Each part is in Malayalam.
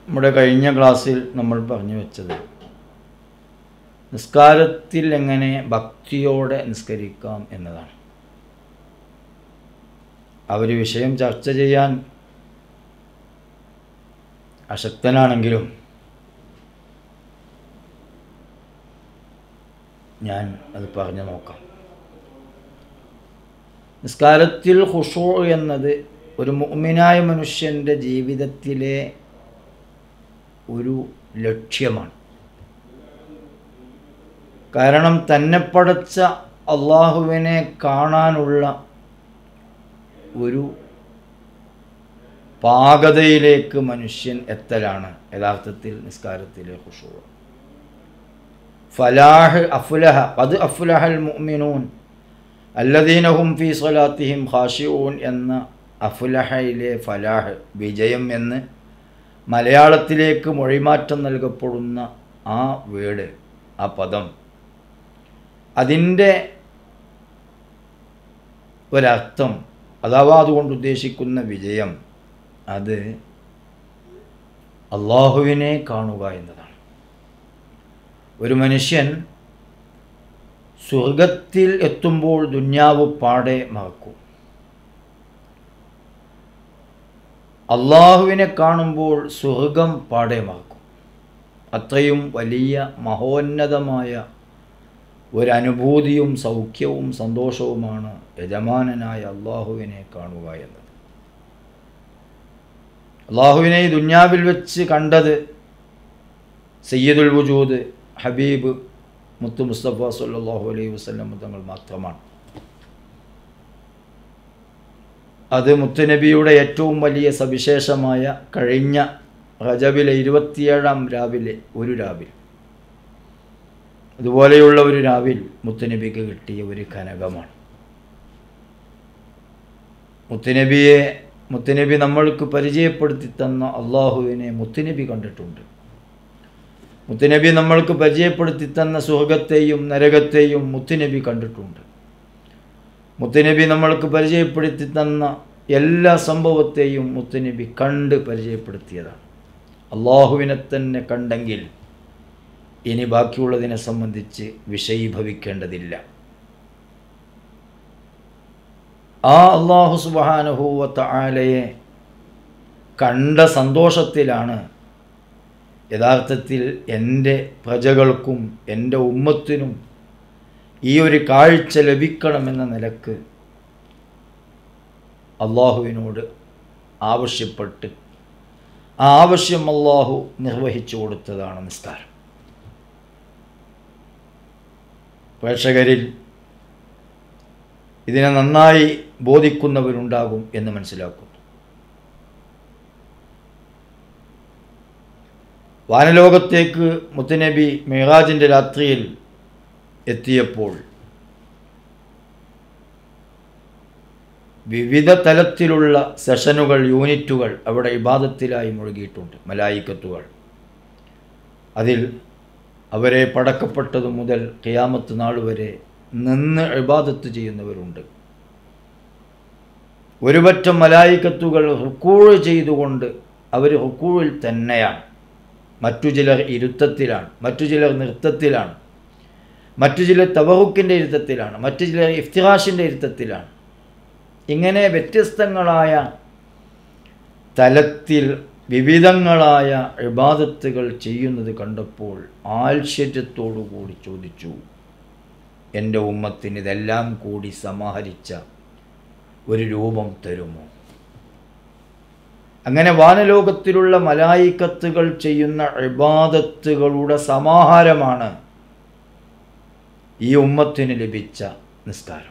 നമ്മുടെ കഴിഞ്ഞ ക്ലാസ്സിൽ നമ്മൾ പറഞ്ഞു വെച്ചത് നിസ്കാരത്തിൽ എങ്ങനെ ഭക്തിയോടെ നിസ്കരിക്കാം എന്നതാണ് ആ ഒരു വിഷയം ചർച്ച ചെയ്യാൻ അശക്തനാണെങ്കിലും ഞാൻ അത് പറഞ്ഞു നോക്കാം നിസ്കാരത്തിൽ ഹുഷൂ എന്നത് ഒരു മുഅ്മിനായ മനുഷ്യൻ്റെ ജീവിതത്തിലെ ഒരു ലക്ഷ്യമാണ് കാരണം തന്നെ പടച്ച അള്ളാഹുവിനെ കാണാനുള്ള ഒരു പാകതയിലേക്ക് മനുഷ്യൻ എത്തലാണ് യഥാർത്ഥത്തിൽ നിസ്കാരത്തിലെ ഹുഷൂ ഫലാഹ് അഫുലഹ അത് അഫുലഹൽ മുഅ്മിനൂൻ അല്ലദീനഹും ഫി സ്വലാത്തിഹിം ഖാഷിഊൻ എന്ന അഫുലഹയിലെ ഫലാഹ് വിജയം എന്ന് മലയാളത്തിലേക്ക് മൊഴിമാറ്റം നൽകപ്പെടുന്ന ആ വേഡ് ആ പദം അതിൻ്റെ ഒരർത്ഥം അഥവാ അതുകൊണ്ട് ഉദ്ദേശിക്കുന്ന വിജയം അത് അള്ളാഹുവിനെ കാണുക എന്നതാണ് ഒരു മനുഷ്യൻ സ്വർഗത്തിൽ എത്തുമ്പോൾ ദുന്യാവ് പാടെ മറക്കും അള്ളാഹുവിനെ കാണുമ്പോൾ സ്വർഗം പാടെ മറക്കും അത്രയും വലിയ മഹോന്നതമായ ഒരനുഭൂതിയും സൗഖ്യവും സന്തോഷവുമാണ് യജമാനനായ അള്ളാഹുവിനെ കാണുക എന്നത് അള്ളാഹുവിനെ ഈ ദുന്യാവിൽ വെച്ച് കണ്ടത് സയ്യിദുൽ വജൂദ് ഹബീബ് മുത്തു മുസ്തഫ സല്ലാഹു അലൈഹി വസ്ലം തങ്ങൾ മാത്രമാണ് അത് മുത്തുനബിയുടെ ഏറ്റവും വലിയ സവിശേഷമായ കഴിഞ്ഞ റജബിലെ ഇരുപത്തിയേഴാം രാവിലെ ഒരു രാവിൽ അതുപോലെയുള്ള ഒരു രാവിൽ മുത്തുനബിക്ക് കിട്ടിയ ഒരു കനകമാണ് മുത്തുനബിയെ മുത്തുനബി നമ്മൾക്ക് പരിചയപ്പെടുത്തി തന്ന അള്ളാഹുവിനെ മുത്തുനബി കണ്ടിട്ടുണ്ട് മുത്തുനബി നമ്മൾക്ക് പരിചയപ്പെടുത്തി തന്ന സുഹൃഗത്തെയും നരകത്തെയും മുത്തുനബി കണ്ടിട്ടുണ്ട് മുത്തുനബി നമ്മൾക്ക് പരിചയപ്പെടുത്തി തന്ന എല്ലാ സംഭവത്തെയും മുത്തുനബി കണ്ട് പരിചയപ്പെടുത്തിയതാണ് അള്ളാഹുവിനെ തന്നെ കണ്ടെങ്കിൽ ഇനി ബാക്കിയുള്ളതിനെ സംബന്ധിച്ച് വിഷയീഭവിക്കേണ്ടതില്ല ആ അള്ളാഹു സുബാനുഭൂവത്ത ആലയെ കണ്ട സന്തോഷത്തിലാണ് യഥാർത്ഥത്തിൽ എൻ്റെ പ്രജകൾക്കും എൻ്റെ ഉമ്മത്തിനും ഈ ഒരു കാഴ്ച ലഭിക്കണമെന്ന നിലക്ക് അള്ളാഹുവിനോട് ആവശ്യപ്പെട്ട് ആ ആവശ്യം അള്ളാഹു നിർവഹിച്ചു കൊടുത്തതാണ് നിസ്കാരം പ്രേക്ഷകരിൽ ഇതിനെ നന്നായി ബോധിക്കുന്നവരുണ്ടാകും എന്ന് മനസ്സിലാക്കുന്നു വാനലോകത്തേക്ക് മുത്തനബി മെഹറാജിൻ്റെ രാത്രിയിൽ എത്തിയപ്പോൾ വിവിധ തലത്തിലുള്ള സെഷനുകൾ യൂണിറ്റുകൾ അവിടെ ഇബാദത്തിലായി മുഴുകിയിട്ടുണ്ട് മലായിക്കത്തുകൾ അതിൽ അവരെ പടക്കപ്പെട്ടതു മുതൽ ഖിയാമത്ത് നാൾ വരെ നിന്ന് ഇബാദത്ത് ചെയ്യുന്നവരുണ്ട് ഒരുപറ്റം മലായിക്കത്തുകൾ ഹുക്കൂഴ് ചെയ്തുകൊണ്ട് അവർ ഹുക്കൂഴിൽ തന്നെയാണ് മറ്റു ചിലർ ഇരുത്തത്തിലാണ് മറ്റു ചിലർ നൃത്തത്തിലാണ് മറ്റു ചിലർ തവറുക്കിൻ്റെ ഇരുത്തത്തിലാണ് മറ്റു ചിലർ ഇഫ്തിഹാഷിൻ്റെ ഇരുത്തത്തിലാണ് ഇങ്ങനെ വ്യത്യസ്തങ്ങളായ തലത്തിൽ വിവിധങ്ങളായ ഇബാദത്തുകൾ ചെയ്യുന്നത് കണ്ടപ്പോൾ ആശ്ചര്യത്തോടു കൂടി ചോദിച്ചു എൻ്റെ ഉമ്മത്തിന് ഇതെല്ലാം കൂടി സമാഹരിച്ച ഒരു രൂപം തരുമോ അങ്ങനെ വാനലോകത്തിലുള്ള മലായിക്കത്തുകൾ ചെയ്യുന്ന ഇബാദത്തുകളുടെ സമാഹാരമാണ് ഈ ഉമ്മത്തിന് ലഭിച്ച നിസ്കാരം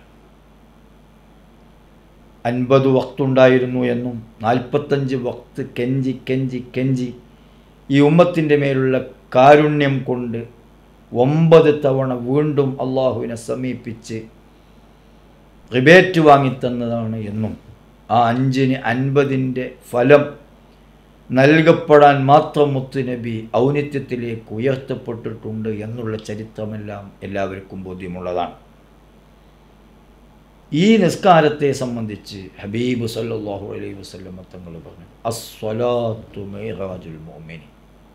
അൻപത് വക്തുണ്ടായിരുന്നു എന്നും നാൽപ്പത്തഞ്ച് വക്ത് കെഞ്ചി കെഞ്ചി കെഞ്ചി ഈ ഉമ്മത്തിൻ്റെ മേലുള്ള കാരുണ്യം കൊണ്ട് ഒമ്പത് തവണ വീണ്ടും അള്ളാഹുവിനെ സമീപിച്ച് റിബേറ്റ് വാങ്ങിത്തന്നതാണ് എന്നും ആ അഞ്ചിന് അൻപതിൻ്റെ ഫലം നൽകപ്പെടാൻ മാത്രം മുത്തുനബി ഔന്നിത്യത്തിലേക്ക് ഉയർത്തപ്പെട്ടിട്ടുണ്ട് എന്നുള്ള ചരിത്രമെല്ലാം എല്ലാവർക്കും ബോധ്യമുള്ളതാണ് ഈ നിസ്കാരത്തെ സംബന്ധിച്ച് ഹബീബ് സല്ലല്ലാഹു അലൈഹി വസല്ലം തങ്ങൾ പറഞ്ഞു അസ്വലാത്തു മിറാജുൽ മുഅ്മിനി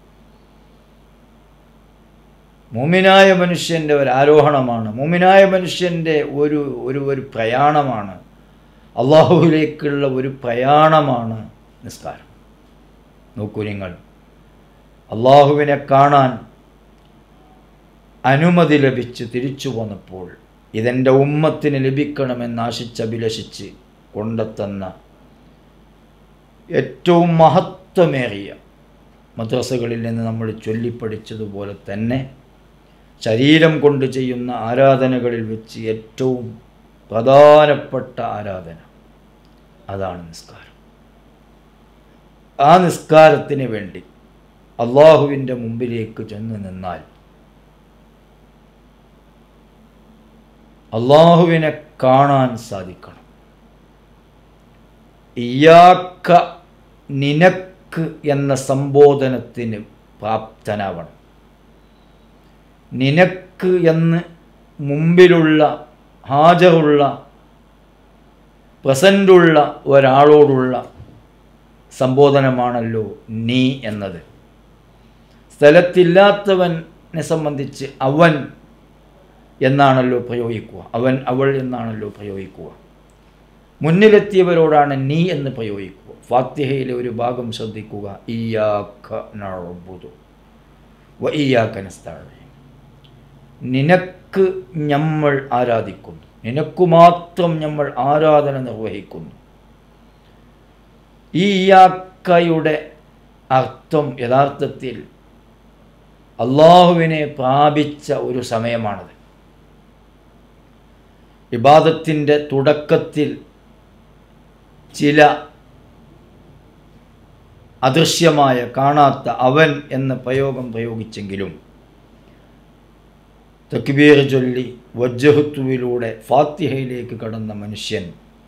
മുമിനായ മനുഷ്യൻ്റെ ഒരു ആരോഹണമാണ് മുമിനായ മനുഷ്യൻ്റെ ഒരു ഒരു ഒരു പ്രയാണമാണ് അള്ളാഹുവിലേക്കുള്ള ഒരു പ്രയാണമാണ് നിസ്കാരം നോക്കൂ നിങ്ങൾ അള്ളാഹുവിനെ കാണാൻ അനുമതി ലഭിച്ച് തിരിച്ചു പോന്നപ്പോൾ ഇതെൻ്റെ ഉമ്മത്തിന് ലഭിക്കണമെന്ന് ആശിച്ചഭിലഷിച്ച് കൊണ്ടെത്തുന്ന ഏറ്റവും മഹത്വമേറിയ മദ്രസകളിൽ നിന്ന് നമ്മൾ ചൊല്ലിപ്പടിച്ചതുപോലെ തന്നെ ശരീരം കൊണ്ട് ചെയ്യുന്ന ആരാധനകളിൽ വെച്ച് ഏറ്റവും പ്രധാനപ്പെട്ട ആരാധന അതാണ് നിസ്കാരം ആ നിസ്കാരത്തിന് വേണ്ടി അള്ളാഹുവിൻ്റെ മുമ്പിലേക്ക് ചെന്ന് നിന്നാൽ അള്ളാഹുവിനെ കാണാൻ സാധിക്കണം ഇയാക്ക നിനക്ക് എന്ന സംബോധനത്തിന് പ്രാപ്തനാവണം നിനക്ക് എന്ന് മുമ്പിലുള്ള ഹാജറുള്ള പ്രസൻ്റുള്ള ഒരാളോടുള്ള സംബോധനമാണല്ലോ നീ എന്നത് സ്ഥലത്തില്ലാത്തവനെ സംബന്ധിച്ച് അവൻ എന്നാണല്ലോ പ്രയോഗിക്കുക അവൻ അവൾ എന്നാണല്ലോ പ്രയോഗിക്കുക മുന്നിലെത്തിയവരോടാണ് നീ എന്ന് പ്രയോഗിക്കുക ഫാത്തിഹയിലെ ഒരു ഭാഗം ശ്രദ്ധിക്കുക ഇയാക്ക നഅ്ബുദു വ ഇയാക്ക നസ്തഈൻ നിനക്ക് നമ്മൾ ആരാധിക്കുന്നു നിനക്കു മാത്രം നമ്മൾ ആരാധന നിർവഹിക്കുന്നു ഈ ഇയാക്കയുടെ അർത്ഥം യഥാർത്ഥത്തിൽ അള്ളാഹുവിനെ പ്രാപിച്ച ഒരു സമയമാണത് വിവാദത്തിൻ്റെ തുടക്കത്തിൽ ചില അദൃശ്യമായ കാണാത്ത അവൻ എന്ന പ്രയോഗം പ്രയോഗിച്ചെങ്കിലും തക്ബീർ ചൊല്ലി വജ്ജഹത്തുവിലൂടെ ഫാത്തിഹയിലേക്ക് കടന്ന മനുഷ്യൻ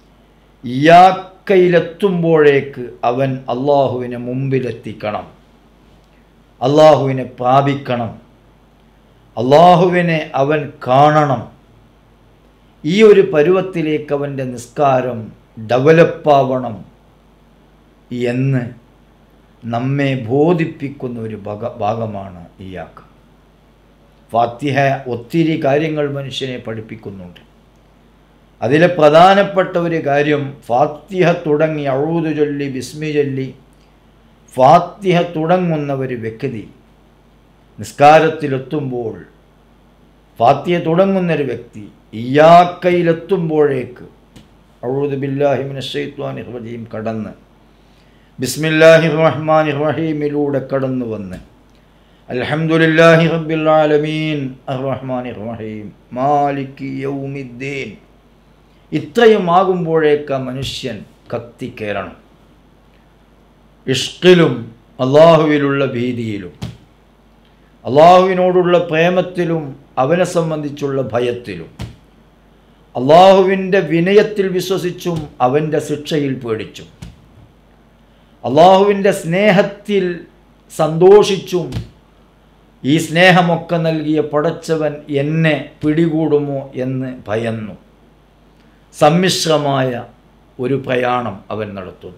ഇയാക്കയിലെത്തുമ്പോഴേക്ക് അവൻ അള്ളാഹുവിനെ മുമ്പിലെത്തിക്കണം അള്ളാഹുവിനെ പ്രാപിക്കണം അള്ളാഹുവിനെ അവൻ കാണണം ഈ ഒരു പരുവത്തിലേക്ക് അവൻ്റെ നിസ്കാരം ഡെവലപ്പാവണം എന്ന് നമ്മെ ബോധിപ്പിക്കുന്ന ഒരു ഭഗ ഭാഗമാണ് ഇയാക്ക ഫാത്തിഹ ഒത്തിരി കാര്യങ്ങൾ മനുഷ്യനെ പഠിപ്പിക്കുന്നുണ്ട് അതിലെ പ്രധാനപ്പെട്ട ഒരു കാര്യം ഫാത്തിഹ തുടങ്ങി അഴൂത് ചൊല്ലി ബിസ്മി ചൊല്ലി ഫാത്തിഹ തുടങ്ങുന്ന ഒരു വ്യക്തി നിസ്കാരത്തിലെത്തുമ്പോൾ ഫാത്തിഹ തുടങ്ങുന്നൊരു വ്യക്തി ഇയാക്കയിലെത്തുമ്പോഴേക്ക് അഴൂദ് ബില്ലാഹിമിൻ ഷെയ്ത്വാൻ റജീം കടന്ന് ബിസ്മില്ലാഹി റഹ്മാൻ റഹീമിലൂടെ കടന്നു വന്ന് അൽഹംദുലില്ലാഹി റബ്ബിൽ ആലമീൻ അർറഹ്മാൻ റഹീം മാലിക് യൗമിദ്ദീൻ ഇത്രയും ആകുമ്പോഴേക്ക് ആ മനുഷ്യൻ കത്തിക്കയറണം ഇഷ്കിലും അള്ളാഹുവിലുള്ള ഭീതിയിലും അള്ളാഹുവിനോടുള്ള പ്രേമത്തിലും അവനെ സംബന്ധിച്ചുള്ള ഭയത്തിലും അള്ളാഹുവിൻ്റെ വിനയത്തിൽ വിശ്വസിച്ചും അവൻ്റെ ശിക്ഷയിൽ പേടിച്ചും അള്ളാഹുവിൻ്റെ സ്നേഹത്തിൽ സന്തോഷിച്ചും ഈ സ്നേഹമൊക്കെ നൽകിയ പടച്ചവൻ എന്നെ പിടികൂടുമോ എന്ന് ഭയന്നു സമ്മിശ്രമായ ഒരു പ്രയാണം അവൻ നടത്തുന്നു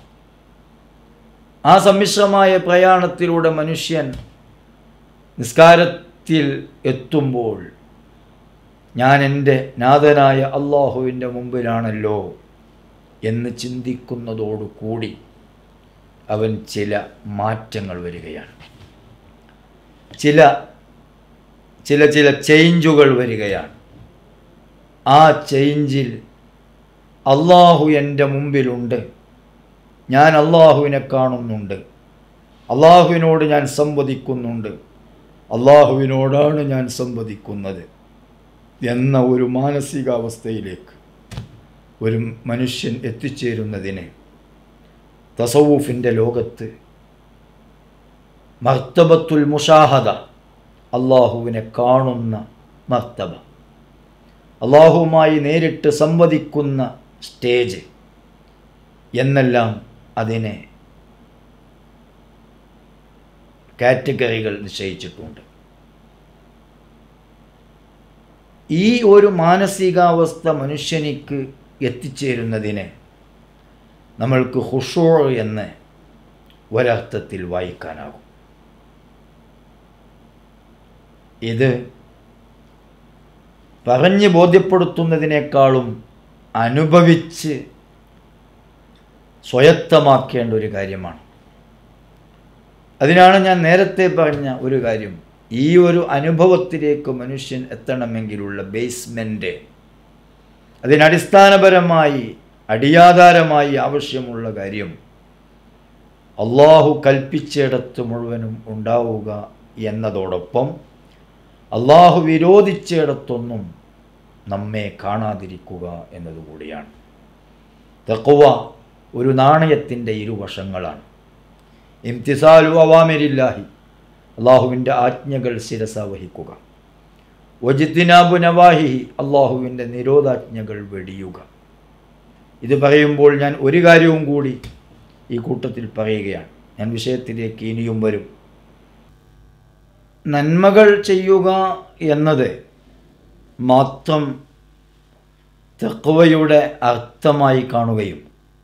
ആ സമ്മിശ്രമായ പ്രയാണത്തിലൂടെ മനുഷ്യൻ നിസ്കാരത്തിൽ എത്തുമ്പോൾ ഞാൻ എൻ്റെ നാഥനായ അള്ളാഹുവിൻ്റെ മുമ്പിലാണല്ലോ എന്ന് ചിന്തിക്കുന്നതോടുകൂടി അവൻ ചില മാറ്റങ്ങൾ വരികയാണ് ചില ചില ചില ചേഞ്ചുകൾ വരികയാണ് ആ ചേഞ്ചിൽ അള്ളാഹു എൻ്റെ മുമ്പിലുണ്ട് ഞാൻ അള്ളാഹുവിനെ കാണുന്നുണ്ട് അള്ളാഹുവിനോട് ഞാൻ സംവദിക്കുന്നുണ്ട് അള്ളാഹുവിനോടാണ് ഞാൻ സംവദിക്കുന്നത് എന്ന ഒരു മാനസികാവസ്ഥയിലേക്ക് ഒരു മനുഷ്യൻ എത്തിച്ചേരുന്നതിന് തസവൂഫിൻ്റെ ലോകത്ത് മർത്തബത്തുൽ മുഷാഹദ അള്ളാഹുവിനെ കാണുന്ന മർത്തബ അള്ളാഹുവുമായി നേരിട്ട് സംവദിക്കുന്ന സ്റ്റേജ് എന്നെല്ലാം അതിനെ കാറ്റഗറികൾ നിശ്ചയിച്ചിട്ടുണ്ട് ഈ ഒരു മാനസികാവസ്ഥ മനുഷ്യനിക്ക് എത്തിച്ചേരുന്നതിന് നമ്മൾക്ക് ഹുഷോ എന്ന് ഒരർത്ഥത്തിൽ വായിക്കാനാകും ഇത് പറഞ്ഞ് ബോധ്യപ്പെടുത്തുന്നതിനേക്കാളും അനുഭവിച്ച് സ്വയത്തമാക്കേണ്ട ഒരു കാര്യമാണ് അതിനാണ് ഞാൻ നേരത്തെ പറഞ്ഞ ഒരു കാര്യം ഈ ഒരു അനുഭവത്തിലേക്ക് മനുഷ്യൻ എത്തണമെങ്കിലുള്ള ബേസ്മെൻറ്റ് അതിനടിസ്ഥാനപരമായി അടിയാധാരമായി ആവശ്യമുള്ള കാര്യം അള്ളാഹു കൽപ്പിച്ചിടത്ത് മുഴുവനും ഉണ്ടാവുക എന്നതോടൊപ്പം അള്ളാഹു വിരോധിച്ചിടത്തൊന്നും നമ്മെ കാണാതിരിക്കുക എന്നതുകൂടിയാണ് തക്കുവ ഒരു നാണയത്തിൻ്റെ ഇരുവശങ്ങളാണ് ഇംതിസാലു അവാമിരില്ലാഹി അള്ളാഹുവിൻ്റെ ആജ്ഞകൾ ശിരസ വഹിക്കുക ഒജിത്തിനാബു നവാഹി അള്ളാഹുവിൻ്റെ നിരോധാജ്ഞകൾ വെടിയുക ഇത് പറയുമ്പോൾ ഞാൻ ഒരു കാര്യവും കൂടി ഈ കൂട്ടത്തിൽ പറയുകയാണ് ഞാൻ വിഷയത്തിലേക്ക് ഇനിയും വരും നന്മകൾ ചെയ്യുക എന്നത് മാത്രം തെക്കുവയുടെ അർത്ഥമായി കാണുകയും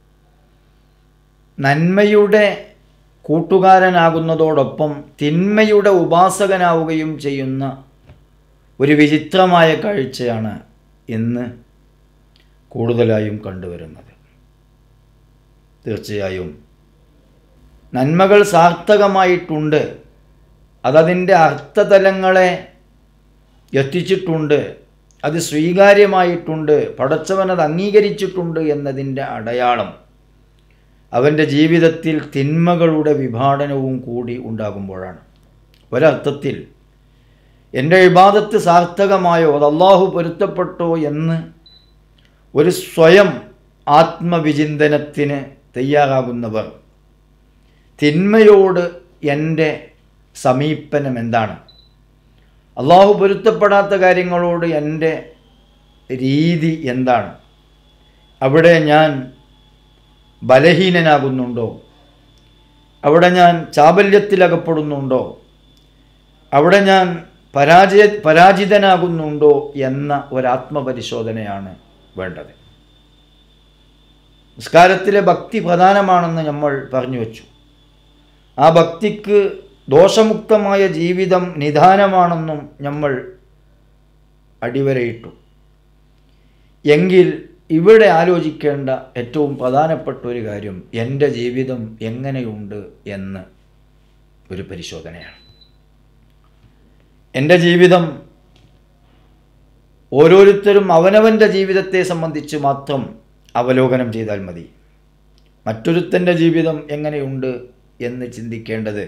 നന്മയുടെ കൂട്ടുകാരനാകുന്നതോടൊപ്പം തിന്മയുടെ ഉപാസകനാവുകയും ചെയ്യുന്ന ഒരു വിചിത്രമായ കാഴ്ചയാണ് ഇന്ന് കൂടുതലായും കണ്ടുവരുന്നത് തീർച്ചയായും നന്മകൾ സാർത്ഥകമായിട്ടുണ്ട് അതതിൻ്റെ അർത്ഥതലങ്ങളെ എത്തിച്ചിട്ടുണ്ട് അത് സ്വീകാര്യമായിട്ടുണ്ട് പടച്ചവൻ അത് അംഗീകരിച്ചിട്ടുണ്ട് എന്നതിൻ്റെ അടയാളം അവൻ്റെ ജീവിതത്തിൽ തിന്മകളുടെ വിഭാടനവും കൂടി ഉണ്ടാകുമ്പോഴാണ് ഒരർത്ഥത്തിൽ എൻ്റെ വിവാദത്ത് സാർത്ഥകമായോ അത് അള്ളാഹു പൊരുത്തപ്പെട്ടോ എന്ന് ഒരു സ്വയം ആത്മവിചിന്തനത്തിന് തയ്യാറാകുന്നവർ തിന്മയോട് എൻ്റെ സമീപനം എന്താണ് അള്ളാഹു പൊരുത്തപ്പെടാത്ത കാര്യങ്ങളോട് എൻ്റെ രീതി എന്താണ് അവിടെ ഞാൻ ബലഹീനനാകുന്നുണ്ടോ അവിടെ ഞാൻ ചാബല്യത്തിലകപ്പെടുന്നുണ്ടോ അവിടെ ഞാൻ പരാജയ പരാജിതനാകുന്നുണ്ടോ എന്ന ഒരാത്മപരിശോധനയാണ് വേണ്ടത് നിസ്കാരത്തിലെ ഭക്തി പ്രധാനമാണെന്ന് നമ്മൾ പറഞ്ഞു വച്ചു ആ ഭക്തിക്ക് ദോഷമുക്തമായ ജീവിതം നിദാനമാണെന്നും നമ്മൾ അടിവരയിട്ടു എങ്കിൽ ഇവിടെ ആലോചിക്കേണ്ട ഏറ്റവും പ്രധാനപ്പെട്ട ഒരു കാര്യം എൻ്റെ ജീവിതം എങ്ങനെയുണ്ട് എന്ന് ഒരു പരിശോധനയാണ് എൻ്റെ ജീവിതം ഓരോരുത്തരും അവനവൻ്റെ ജീവിതത്തെ സംബന്ധിച്ച് മാത്രം അവലോകനം ചെയ്താൽ മതി മറ്റൊരുത്തൻ്റെ ജീവിതം എങ്ങനെയുണ്ട് എന്ന് ചിന്തിക്കേണ്ടത്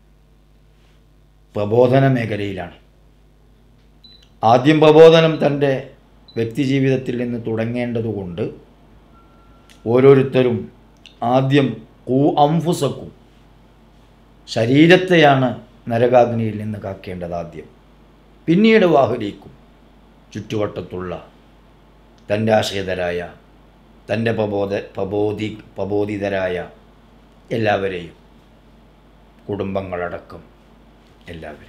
പ്രബോധന മേഖലയിലാണ് ആദ്യം പ്രബോധനം തൻ്റെ വ്യക്തിജീവിതത്തിൽ നിന്ന് തുടങ്ങേണ്ടതുകൊണ്ട് ഓരോരുത്തരും ആദ്യം കൂ അംഫുസക്കും ശരീരത്തെയാണ് നരകാഗ്നിയിൽ നിന്ന് കാക്കേണ്ടത് ആദ്യം പിന്നീട് വാഹുലിക്കും ചുറ്റുവട്ടത്തുള്ള തൻ്റെ ആശ്രിതരായ തൻ്റെ പ്രബോധ പ്രബോധി പ്രബോധിതരായ എല്ലാവരെയും കുടുംബങ്ങളടക്കം എല്ലാവരെയും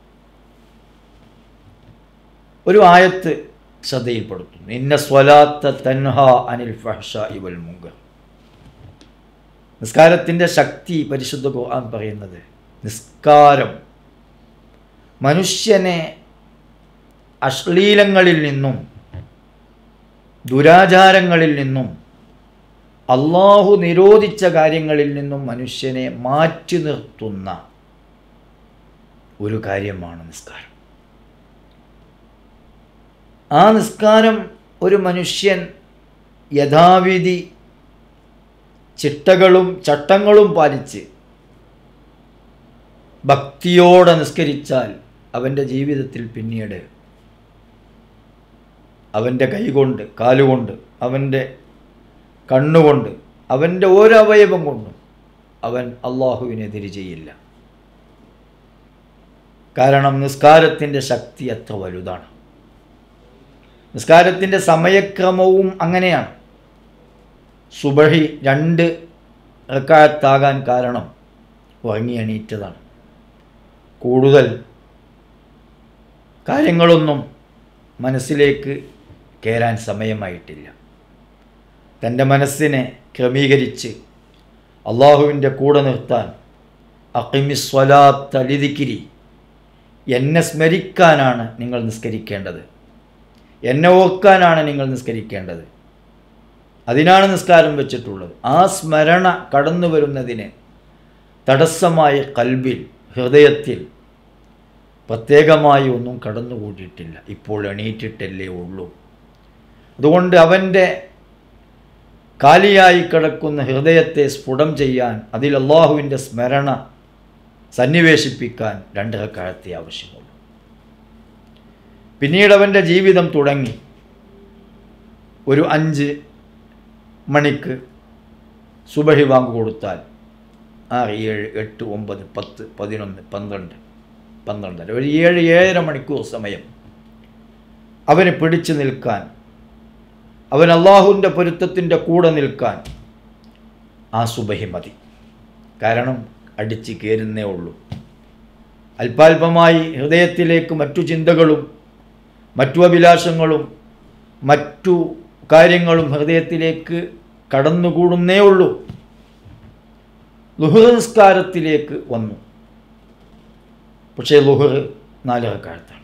ഒരു ആയത്ത് ശ്രദ്ധയിൽപ്പെടുത്തുന്നു ഇന്ന സ്വലാത്ത തൻഹ അനിൽ ഫഹ്ഷ ഇവൽ മുങ്ക നിസ്കാരത്തിൻ്റെ ശക്തി പരിശുദ്ധ ഖുർആൻ പറയുന്നത് നിസ്കാരം മനുഷ്യനെ അശ്ലീലങ്ങളിൽ നിന്നും ദുരാചാരങ്ങളിൽ നിന്നും അള്ളാഹു നിരോധിച്ച കാര്യങ്ങളിൽ നിന്നും മനുഷ്യനെ മാറ്റി നിർത്തുന്ന ഒരു കാര്യമാണ് നിസ്കാരം ആ നിസ്കാരം ഒരു മനുഷ്യൻ യഥാവിധി ചിട്ടകളും ചട്ടങ്ങളും പാലിച്ച് ഭക്തിയോടെ നിസ്കരിച്ചാൽ അവൻ്റെ ജീവിതത്തിൽ പിന്നീട് അവൻ്റെ കൈകൊണ്ട് കാലുകൊണ്ട് അവൻ്റെ കണ്ണുകൊണ്ട് അവൻ്റെ ഓരോ അവയവം കൊണ്ടും അവൻ അള്ളാഹുവിനെതിരെ ചെയ്യില്ല കാരണം നിസ്കാരത്തിൻ്റെ ശക്തി അത്ര വലുതാണ് നിസ്കാരത്തിൻ്റെ സമയക്രമവും അങ്ങനെയാണ് സുബഹി രണ്ട് റക്കാത്താകാൻ കാരണം ഉറങ്ങി എണീറ്റതാണ് കൂടുതൽ കാര്യങ്ങളൊന്നും മനസ്സിലേക്ക് കയറാൻ സമയമായിട്ടില്ല തൻ്റെ മനസ്സിനെ ക്രമീകരിച്ച് അള്ളാഹുവിൻ്റെ കൂടെ നിർത്താൻ അക്കിമിസ്വലാത്ത് അലിദിക്കിരി എന്നെ സ്മരിക്കാനാണ് നിങ്ങൾ നിസ്കരിക്കേണ്ടത് എന്നെ ഓർക്കാനാണ് നിങ്ങൾ നിസ്കരിക്കേണ്ടത് അതിനാണ് നിസ്കാരം വെച്ചിട്ടുള്ളത് ആ സ്മരണ കടന്നു വരുന്നതിന് തടസ്സമായ കൽബിൽ ഹൃദയത്തിൽ പ്രത്യേകമായി ഒന്നും കടന്നുകൂടിയിട്ടില്ല ഇപ്പോൾ എണീറ്റിട്ടല്ലേ ഉള്ളൂ അതുകൊണ്ട് അവൻ്റെ കാലിയായി കിടക്കുന്ന ഹൃദയത്തെ സ്ഫുടം ചെയ്യാൻ അതിൽ അള്ളാഹുവിൻ്റെ സ്മരണ സന്നിവേശിപ്പിക്കാൻ രണ്ടരക്കാലത്തെ ആവശ്യമുള്ളൂ പിന്നീട് അവൻ്റെ ജീവിതം തുടങ്ങി ഒരു അഞ്ച് മണിക്ക് സുബഹി വാങ്ങ് കൊടുത്താൽ ആറ് ഏഴ് എട്ട് ഒമ്പത് പത്ത് പതിനൊന്ന് പന്ത്രണ്ട് പന്ത്രണ്ടര ഒരു ഏഴ് ഏഴര മണിക്കൂർ സമയം അവന് പിടിച്ചു നിൽക്കാൻ അവൻ അള്ളാഹുവിൻ്റെ പൊരുത്തത്തിൻ്റെ കൂടെ നിൽക്കാൻ ആ സുബഹി മതി കാരണം അടിച്ച് കയറുന്നേ ഉള്ളൂ അല്പാൽപമായി ഹൃദയത്തിലേക്ക് മറ്റു ചിന്തകളും മറ്റു അഭിലാഷങ്ങളും മറ്റു കാര്യങ്ങളും ഹൃദയത്തിലേക്ക് കടന്നുകൂടുന്നേ ഉള്ളൂ ലുഹർ നിസ്കാരത്തിലേക്ക് വന്നു പക്ഷേ ലുഹർ നാലരക്കാലത്താണ്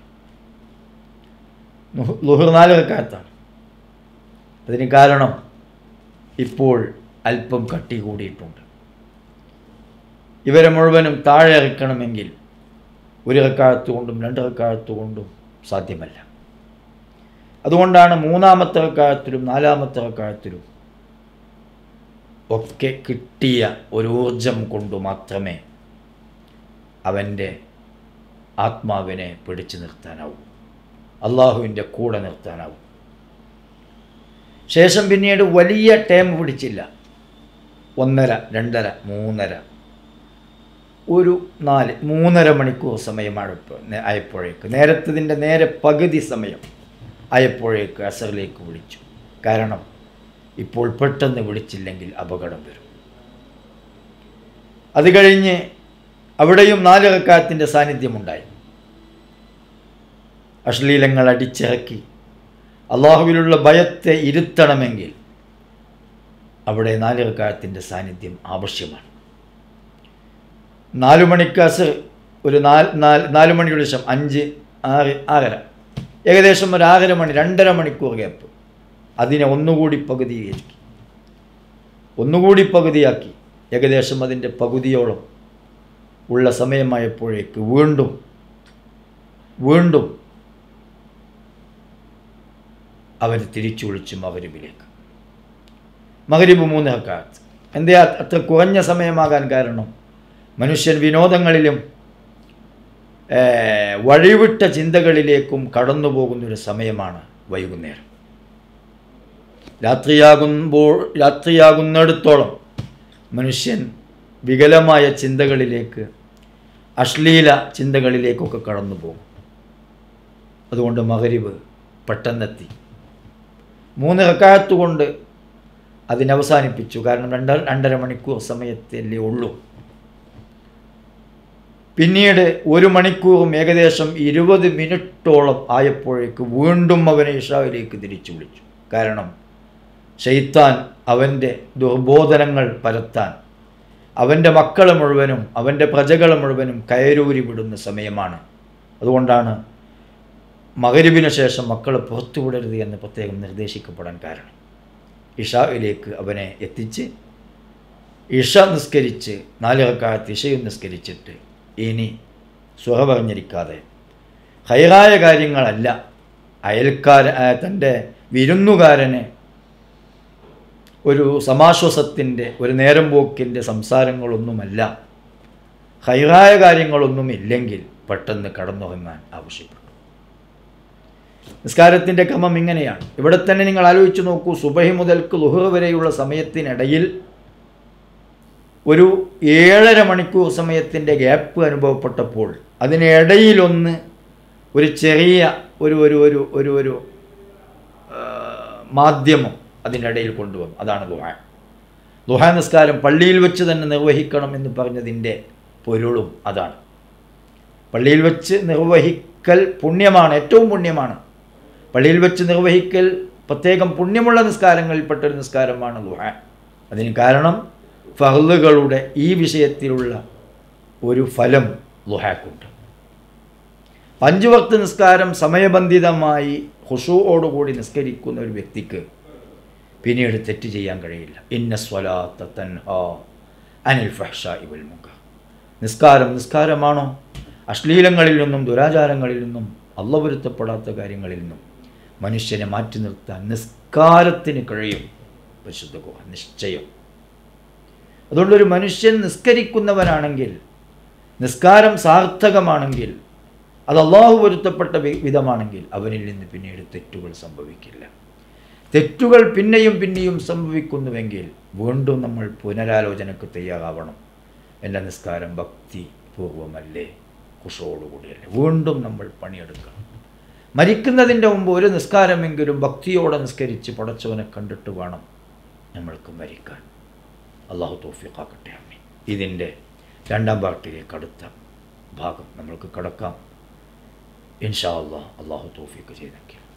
ലുഹർ നാലരക്കാലത്താണ് അതിന് കാരണം ഇപ്പോൾ അല്പം കട്ടി കൂടിയിട്ടുണ്ട് ഇവരെ മുഴുവനും താഴെ ഇറക്കണമെങ്കിൽ ഒരു റക്കാലത്ത് കൊണ്ടും രണ്ട് റക്കാലത്ത് കൊണ്ടും സാധ്യമല്ല അതുകൊണ്ടാണ് മൂന്നാമത്തെ റക്കാലത്തിലും നാലാമത്തെ റക്കാലത്തിലും ഒക്കെ കിട്ടിയ ഒരു ഊർജം കൊണ്ട് മാത്രമേ അവൻ്റെ ആത്മാവിനെ പിടിച്ചു നിർത്താനാവൂ അള്ളാഹുവിൻ്റെ കൂടെ നിർത്താനാവൂ ശേഷം പിന്നീട് വലിയ ടൈം പിടിച്ചില്ല ഒന്നര രണ്ടര മൂന്നര ഒരു നാല് മൂന്നര മണിക്കൂർ സമയമാണ് ആയപ്പോഴേക്ക് നേരത്തതിൻ്റെ നേരെ പകുതി സമയം ആയപ്പോഴേക്ക് അസറിലേക്ക് വിളിച്ചു കാരണം ഇപ്പോൾ പെട്ടെന്ന് വിളിച്ചില്ലെങ്കിൽ അപകടം വരും അത് കഴിഞ്ഞ് അവിടെയും നാലകക്കാത്തിൻ്റെ സാന്നിധ്യമുണ്ടായി അശ്ലീലങ്ങൾ അടിച്ചിറക്കി അള്ളാഹുവിലുള്ള ഭയത്തെ ഇരുത്തണമെങ്കിൽ അവിടെ നാലകക്കാത്തിൻ്റെ സാന്നിധ്യം ആവശ്യമാണ് നാലു മണിക്ക് അസർ ഒരു നാല് നാല് നാല് മണിയുടെ ശേഷം അഞ്ച് ആറ് ആറര ഏകദേശം ഒരു ആറര മണി രണ്ടര മണിക്കൂർ ഗ്യാപ്പ് അതിനെ ഒന്നുകൂടി പകുതിയാക്കി ഒന്നുകൂടി പകുതിയാക്കി ഏകദേശം അതിൻ്റെ പകുതിയോളം ഉള്ള സമയമായപ്പോഴേക്ക് വീണ്ടും വീണ്ടും അവർ തിരിച്ചു വിളിച്ചു മകരിബിലേക്ക് മകരിബ് മൂന്ന് കാലത്ത് എന്തേ അത്ര കുറഞ്ഞ സമയമാകാൻ കാരണം മനുഷ്യൻ വിനോദങ്ങളിലും വഴിവിട്ട ചിന്തകളിലേക്കും കടന്നു പോകുന്നൊരു സമയമാണ് വൈകുന്നേരം രാത്രിയാകുമ്പോൾ രാത്രിയാകുന്നിടത്തോളം മനുഷ്യൻ വികലമായ ചിന്തകളിലേക്ക് അശ്ലീല ചിന്തകളിലേക്കൊക്കെ കടന്നു പോകും അതുകൊണ്ട് മകരിവ് പെട്ടെന്നെത്തി മൂന്ന് റക്കായത്ത് കൊണ്ട് അതിനവസാനിപ്പിച്ചു കാരണം രണ്ട് രണ്ടര മണിക്കൂർ സമയത്തല്ലേ ഉള്ളൂ പിന്നീട് ഒരു മണിക്കൂറും ഏകദേശം ഇരുപത് മിനിറ്റോളം ആയപ്പോഴേക്ക് വീണ്ടും അവനെ ഇഷാവിലേക്ക് തിരിച്ചു വിളിച്ചു കാരണം ഷെയ്ത്താൻ അവൻ്റെ ദുർബോധനങ്ങൾ പരത്താൻ അവൻ്റെ മക്കളെ മുഴുവനും അവൻ്റെ പ്രജകളെ മുഴുവനും കയരൂരി വിടുന്ന സമയമാണ് അതുകൊണ്ടാണ് മകരിബിന് ശേഷം മക്കളെ പുറത്തു വിടരുത് എന്ന് പ്രത്യേകം നിർദ്ദേശിക്കപ്പെടാൻ കാരണം ഇഷാവിലേക്ക് അവനെ എത്തിച്ച് ഇഷ നിസ്കരിച്ച് നാലിറക്കാലത്ത് ഇഷയും നിസ്കരിച്ചിട്ട് ഇനി സുഖ പറഞ്ഞിരിക്കാതെ ഹൈറായ കാര്യങ്ങളല്ല അയൽക്കാര തൻ്റെ വിരുന്നുകാരനെ ഒരു സമാശ്വാസത്തിൻ്റെ ഒരു നേരം പോക്കിൻ്റെ സംസാരങ്ങളൊന്നുമല്ല ഹൈറായ കാര്യങ്ങളൊന്നും ഇല്ലെങ്കിൽ പെട്ടെന്ന് കടന്നുറങ്ങാൻ ആവശ്യപ്പെടും നിസ്കാരത്തിൻ്റെ ക്രമം ഇങ്ങനെയാണ് ഇവിടെ തന്നെ നിങ്ങൾ ആലോചിച്ച് നോക്കൂ സുബഹി മുതൽക്ക് ലുഹർ വരെയുള്ള സമയത്തിനിടയിൽ ഒരു ഏഴര മണിക്കൂർ സമയത്തിൻ്റെ ഗ്യാപ്പ് അനുഭവപ്പെട്ടപ്പോൾ അതിനിടയിലൊന്ന് ഒരു ചെറിയ ഒരു ഒരു ഒരു ഒരു ഒരു മാധ്യമം അതിനിടയിൽ കൊണ്ടുവന്നു അതാണ് ദുഹ ദുഹ നിസ്കാരം പള്ളിയിൽ വെച്ച് തന്നെ നിർവഹിക്കണം എന്ന് പറഞ്ഞതിൻ്റെ പൊരുളും അതാണ് പള്ളിയിൽ വെച്ച് നിർവഹിക്കൽ പുണ്യമാണ് ഏറ്റവും പുണ്യമാണ് പള്ളിയിൽ വെച്ച് നിർവഹിക്കൽ പ്രത്യേകം പുണ്യമുള്ള നിസ്കാരങ്ങളിൽപ്പെട്ട ഒരു നിസ്കാരമാണ് ലുഹ അതിന് കാരണം ഫഹ്ലുകളുടെ ഈ വിഷയത്തിലുള്ള ഒരു ഫലം ലുഹാക്കുണ്ട് അഞ്ചു വക്ത് നിസ്കാരം സമയബന്ധിതമായി ഹുഷുവോടുകൂടി നിസ്കരിക്കുന്ന ഒരു വ്യക്തിക്ക് പിന്നീട് തെറ്റ് ചെയ്യാൻ കഴിയില്ല ഇന്ന സ്വലാത്ത തൻഹാ അനിൽ ഫഹ്ഷ ഇവൽ മുഖ നിസ്കാരം നിസ്കാരമാണോ അശ്ലീലങ്ങളിൽ നിന്നും ദുരാചാരങ്ങളിൽ നിന്നും അള്ള പൊരുത്തപ്പെടാത്ത കാര്യങ്ങളിൽ നിന്നും മനുഷ്യനെ മാറ്റി നിർത്താൻ നിസ്കാരത്തിന് കഴിയും പരിശുദ്ധ ഖുർആൻ നിശ്ചയം അതുകൊണ്ടൊരു മനുഷ്യൻ നിസ്കരിക്കുന്നവനാണെങ്കിൽ നിസ്കാരം സാർത്ഥകമാണെങ്കിൽ അത് അള്ളാഹു പൊരുത്തപ്പെട്ട വി- വിധമാണെങ്കിൽ അവനിൽ നിന്ന് പിന്നീട് തെറ്റുകൾ സംഭവിക്കില്ല തെറ്റുകൾ പിന്നെയും പിന്നെയും സംഭവിക്കുന്നുവെങ്കിൽ വീണ്ടും നമ്മൾ പുനരാലോചനക്ക് തയ്യാറാവണം എൻ്റെ നിസ്കാരം ഭക്തി പൂർവമല്ലേ കുഷോടുകൂടിയല്ലേ വീണ്ടും നമ്മൾ പണിയെടുക്കണം മരിക്കുന്നതിൻ്റെ മുമ്പ് ഒരു നിസ്കാരമെങ്കിലും ഭക്തിയോടെ നിസ്കരിച്ച് പടച്ചവനെ കണ്ടിട്ട് വേണം നമ്മൾക്ക് മരിക്കാൻ അള്ളാഹു തോഫിക്കാക്കട്ടെ അമ്മി ഇതിൻ്റെ രണ്ടാം പാർട്ടിയിലേക്ക് അടുത്ത ഭാഗം നമ്മൾക്ക് കടക്കാം ഇൻഷാ അള്ളാഹ് അള്ളാഹു തോഫിക്ക് ചെയ്തെങ്കിൽ